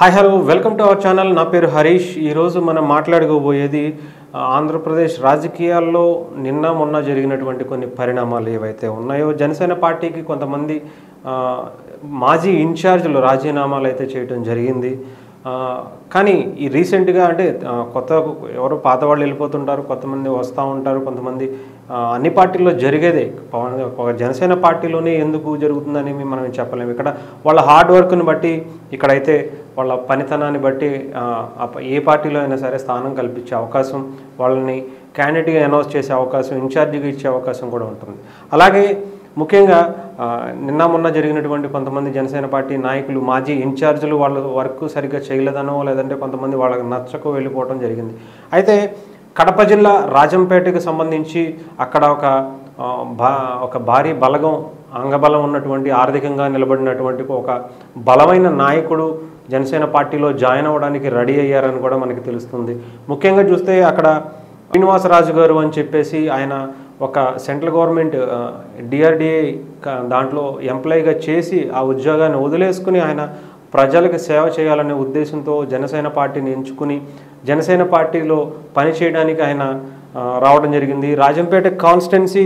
hi hello welcome to our channel నా పేరు హరీష్ ఈరోజు మనం మాట్లాడుకోబోయేది ఆ, ఆంధ్రప్రదేశ్ రాజకీయాల్లో నిన్న మొన్న జరిగినటువంటి కొన్ని పరిణామాలు ఏవైతే ఉన్నాయో జనసేన పార్టీకి కొంతమంది ఆ, మాజీ ఇన్ఛార్జీలు రాజీనామాలు అయితే చేయడం జరిగింది ఆ, కానీ ఈ రీసెంట్గా అంటే ఆ, కొత్త ఎవరు పాత వాళ్ళు వెళ్ళిపోతుంటారు కొంతమంది వస్తూ ఉంటారు కొంతమంది ఆ, అన్ని పార్టీల్లో జరిగేదే పవన్ ఒక జనసేన పార్టీలోనే ఎందుకు జరుగుతుందని మనం చెప్పలేము ఇక్కడ వాళ్ళ హార్డ్ వర్క్ని బట్టి ఇక్కడైతే వాళ్ళ పనితనాన్ని బట్టి ఆ, ఆ ప- ఏ పార్టీలో అయినా సరే స్థానం కల్పించే అవకాశం వాళ్ళని క్యాండిడేట్గా అనౌన్స్ చేసే అవకాశం ఇన్ఛార్జిగా ఇచ్చే అవకాశం కూడా ఉంటుంది అలాగే ముఖ్యంగా ఆ, నిన్న మొన్న జరిగినటువంటి కొంతమంది జనసేన పార్టీ నాయకులు మాజీ ఇన్ఛార్జీలు వాళ్ళ వర్క్ సరిగ్గా చేయలేదనో లేదంటే కొంతమంది వాళ్ళకి నచ్చకు వెళ్ళిపోవడం జరిగింది అయితే కడప జిల్లా రాజంపేటకు సంబంధించి అక్కడ ఒక ఆ, బా ఒక భారీ బలగం అంగబలం ఉన్నటువంటి ఆర్థికంగా నిలబడినటువంటి ఒక బలమైన నాయకుడు జనసేన పార్టీలో జాయిన్ అవ్వడానికి రెడీ అయ్యారని కూడా మనకి తెలుస్తుంది ముఖ్యంగా చూస్తే అక్కడ శ్రీనివాసరాజు గారు అని చెప్పేసి ఆయన ఒక సెంట్రల్ గవర్నమెంట్ డిఆర్డిఏ దాంట్లో ఎంప్లాయీగా చేసి ఆ ఉద్యోగాన్ని వదిలేసుకుని ఆయన ప్రజలకు సేవ చేయాలనే ఉద్దేశంతో జనసేన పార్టీని ఎంచుకుని జనసేన పార్టీలో పనిచేయడానికి ఆయన ఆ, రావడం జరిగింది రాజంపేట కాన్స్టిట్యున్సీ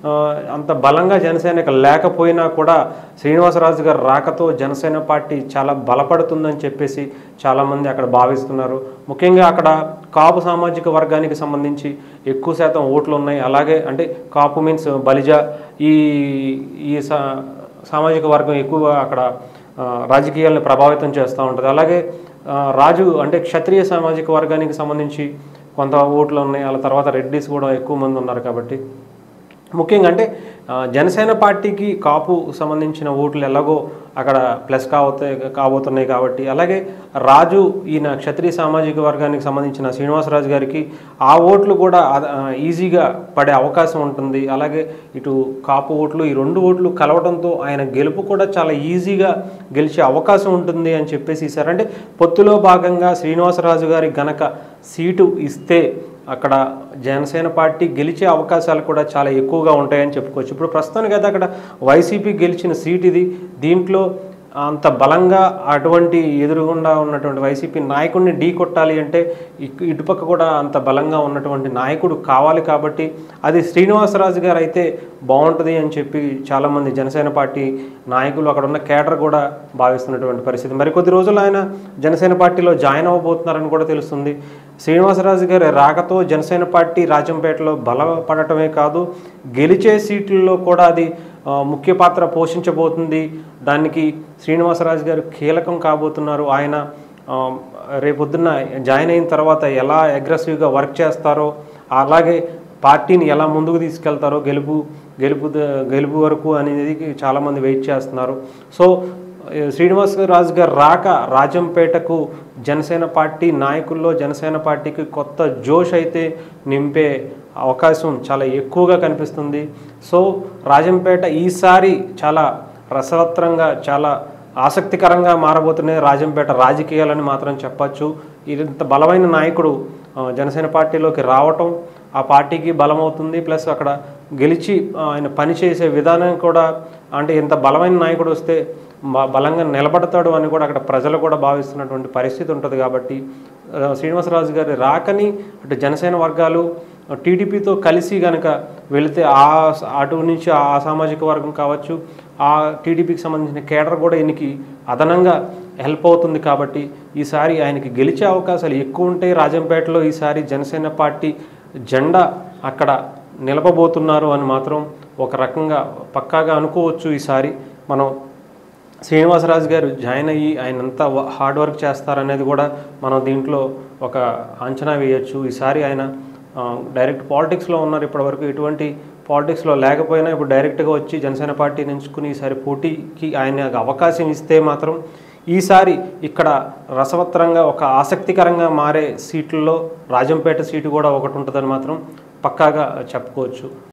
అంత బలంగా జనసేనకు లేకపోయినా కూడా శ్రీనివాసరాజు గారు రాకతో జనసేన పార్టీ చాలా బలపడుతుందని చెప్పేసి చాలామంది అక్కడ భావిస్తున్నారు ముఖ్యంగా అక్కడ కాపు సామాజిక వర్గానికి సంబంధించి ఎక్కువ శాతం ఓట్లు ఉన్నాయి అలాగే అంటే కాపు మీన్స్ బలిజ ఈ ఈ సా సామాజిక వర్గం ఎక్కువ అక్కడ ఆ, రాజకీయాలను ప్రభావితం చేస్తూ ఉంటుంది అలాగే ఆ, రాజు అంటే క్షత్రియ సామాజిక వర్గానికి సంబంధించి కొంత ఓట్లు ఉన్నాయి వాళ్ళ తర్వాత రెడ్డిస్ కూడా ఎక్కువ మంది ఉన్నారు కాబట్టి ముఖ్యంగా అంటే ఆ, జనసేన పార్టీకి కాపు సంబంధించిన ఓట్లు ఎలాగో అక్కడ ప్లస్ కావతాయి కాబోతున్నాయి కాబట్టి అలాగే రాజు ఈయన క్షత్రియ సామాజిక వర్గానికి సంబంధించిన శ్రీనివాసరాజు గారికి ఆ ఓట్లు కూడా అద- ఆ, ఈజీగా పడే అవకాశం ఉంటుంది అలాగే ఇటు కాపు ఓట్లు ఈ రెండు ఓట్లు కలవడంతో ఆయన గెలుపు కూడా చాలా ఈజీగా గెలిచే అవకాశం ఉంటుంది అని చెప్పేసి ఇచ్చారు అంటే పొత్తులో భాగంగా శ్రీనివాసరాజు గారి గనక సీటు ఇస్తే అక్కడ జనసేన పార్టీ గెలిచే అవకాశాలు కూడా చాలా ఎక్కువగా ఉంటాయని చెప్పుకోవచ్చు ఇప్పుడు ప్రస్తుతానికి అయితే అక్కడ వైసీపీ గెలిచిన సీట్ ఇది దీంట్లో అంత బలంగా అటువంటి ఎదురుగుండా ఉన్నటువంటి వైసీపీ నాయకుడిని ఢీ కొట్టాలి అంటే ఇటు- ఇటుపక్క కూడా అంత బలంగా ఉన్నటువంటి నాయకుడు కావాలి కాబట్టి అది శ్రీనివాసరాజు గారు అయితే బాగుంటుంది అని చెప్పి చాలామంది జనసేన పార్టీ నాయకులు అక్కడ ఉన్న కేడర్ కూడా భావిస్తున్నటువంటి పరిస్థితి మరికొద్ది రోజులు ఆయన జనసేన పార్టీలో జాయిన్ అవ్వబోతున్నారని కూడా తెలుస్తుంది శ్రీనివాసరాజు గారి రాకతో జనసేన పార్టీ రాజంపేటలో బలపడటమే కాదు గెలిచే సీట్లలో కూడా అది ఆ, ముఖ్య పాత్ర పోషించబోతుంది దానికి శ్రీనివాసరాజు గారు కీలకం కాబోతున్నారు ఆయన ఆ, రేపొద్దున్న జాయిన్ అయిన తర్వాత ఎలా అగ్రెసివ్గా వర్క్ చేస్తారో అలాగే పార్టీని ఎలా ముందుకు తీసుకెళ్తారో గెలుపు గెలుపు గెలుపు వరకు అనేది చాలామంది వెయిట్ చేస్తున్నారు సో ఏ, శ్రీనివాసరాజు గారు రాక రాజంపేటకు జనసేన పార్టీ నాయకుల్లో జనసేన పార్టీకి కొత్త జోష్ అయితే నింపే అవకాశం చాలా ఎక్కువగా కనిపిస్తుంది సో రాజంపేట ఈసారి చాలా రసవత్రంగా చాలా ఆసక్తికరంగా మారబోతున్నాయి రాజంపేట రాజకీయాలని మాత్రం చెప్పచ్చు ఇంత బలమైన నాయకుడు ఆ, జనసేన పార్టీలోకి రావటం ఆ పార్టీకి బలం అవుతుంది ప్లస్ అక్కడ గెలిచి ఆ, ఆయన పనిచేసే విధానం కూడా అంటే ఇంత బలమైన నాయకుడు వస్తే బ- బలంగా నిలబడతాడు అని కూడా అక్కడ ప్రజలు కూడా భావిస్తున్నటువంటి పరిస్థితి ఉంటుంది కాబట్టి ఆ, శ్రీనివాసరాజు గారి రాకని అటు జనసేన వర్గాలు టీడీపీతో కలిసి కనుక వెళితే ఆ స- అటు నుంచి ఆ సామాజిక వర్గం కావచ్చు ఆ టీడీపీకి సంబంధించిన కేడర్ కూడా ఈయనకి అదనంగా హెల్ప్ అవుతుంది కాబట్టి ఈసారి ఆయనకి గెలిచే అవకాశాలు ఎక్కువ ఉంటాయి రాజంపేటలో ఈసారి జనసేన పార్టీ జెండా అక్కడ నిలపబోతున్నారు అని మాత్రం ఒక రకంగా పక్కాగా అనుకోవచ్చు ఈసారి మనం శ్రీనివాసరాజు గారు జాయిన్ అయ్యి ఆయన ఎంత హార్డ్ వర్క్ చేస్తారనేది కూడా మనం దీంట్లో ఒక అంచనా వేయచ్చు ఈసారి ఆయన ఆ, డైరెక్ట్ పాలిటిక్స్లో ఉన్నారు ఇప్పటివరకు ఎటువంటి పాలిటిక్స్లో లేకపోయినా ఇప్పుడు డైరెక్ట్గా వచ్చి జనసేన పార్టీని ఎంచుకుని ఈసారి పోటీకి ఆయన అవకాశం ఇస్తే మాత్రం ఈసారి ఇక్కడ రసవత్తరంగా ఒక ఆసక్తికరంగా మారే సీట్లలో రాజంపేట సీటు కూడా ఒకటి ఉంటుందని మాత్రం పక్కాగా చెప్పుకోవచ్చు